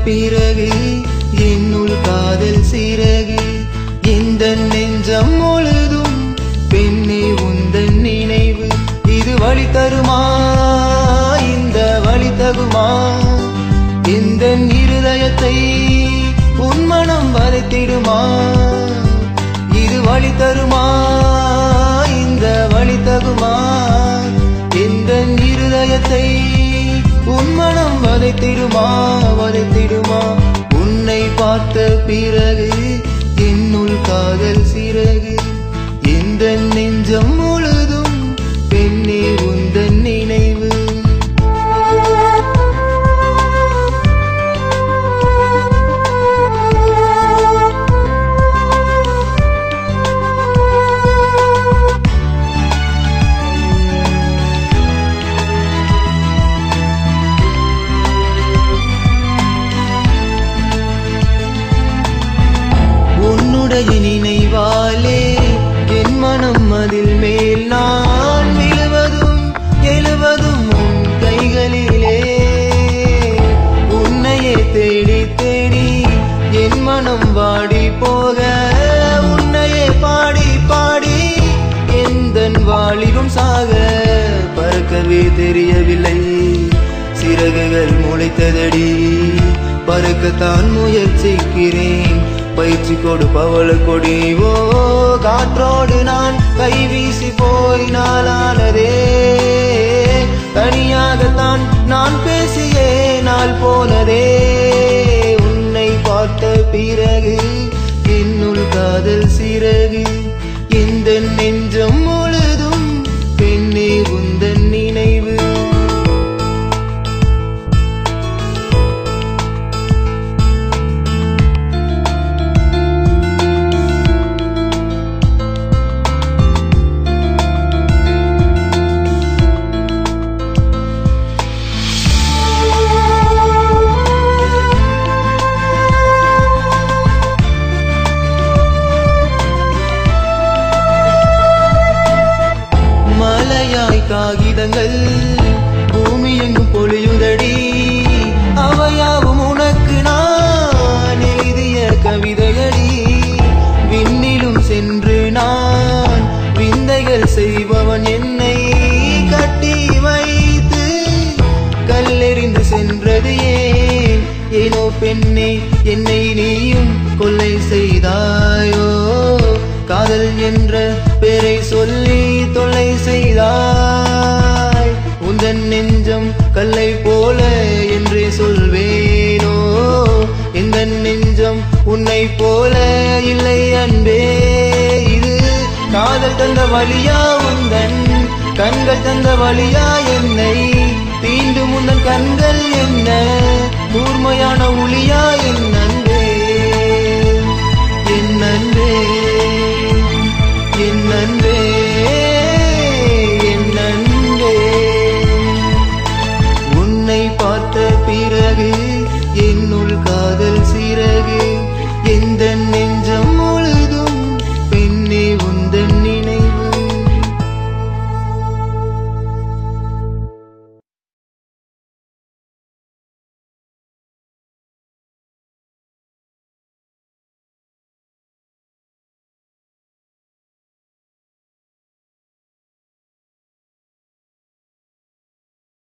பிறகு என்னுள் காதல் சிறகு எந்த நெஞ்சம் முழுதும் பெண்ணே உந்தன் நினைவு இது வழி தருமா இந்த வழி தகுமா இந்த இருதயத்தை உன் மனம் வதைத்திடுமா இது வழி தருமா இந்த வழி தகுமா இந்த இருதயத்தை உன் மனம் வதைத்திடுமா வதைத்திடுமா உன்னை பார்த்த பிறகு என்னுள் காதல் சிறகு எந்த நெஞ்சம் முழுதும் பெண்ணே உந்தன் நினைவு உன்னுடைய நினைவாலே என் மனம் அதில் மேல் நான் விழுவதும் எழுவதும் உன் கைகளிலே உன்னையே தேடி தேடி என் மனம் வாடி போக உன்னையே பாடி பாடி எந்தன் வாலிபம் சாக பறக்கவே தெரியவில்லை சிறகுகள் முளைத்ததடி பறக்கத்தான் முயற்சிக்கிறேன் பயிற்சி கொடு பவள கொடி ஓ காற்றோடு நான் கை வீசி போய் நாளானதே தனியாகத்தான் நான் பேசியே நாள் போனதே உன்னை பார்த்த பிறகு என்னுள் காதல் சிறகு இந்த நெஞ்சம் முழுதும் பெண்ணே உந்தன் நினைவு மலையாய் காகிதங்கள் பூமி எங்கும் பொழியுதடி அவையாவும் உனக்கு நான் எழுதிய கவிதையடி விண்ணிலும் சென்று நான் விந்தைகள் செய்பவன் என்னை கட்டி வைத்து கல்லெறிந்து சென்றது ஏன் ஏனோ பெண்ணே என்னை நீயும் கொள்ளை செய்தாயோ காதல் என்ற பெயரை சொல்லி தொல்லை செய்தாய் உந்தன் நெஞ்சம் கல்லை போல என்றே சொல்வேனோ எந்த நெஞ்சம் உன்னை போல இல்லை அன்பே இது காதல் தந்த வழியா உந்தன் கண்கள் தந்த வழியா என்னை தீண்டும் உந்தன் கண்கள் என்ன கூர்மையான ஒளியா என் அன்பே என் அன்பே என் அன்பே என் அன்பே உன்னை பார்த்த பிறகு என்னுள்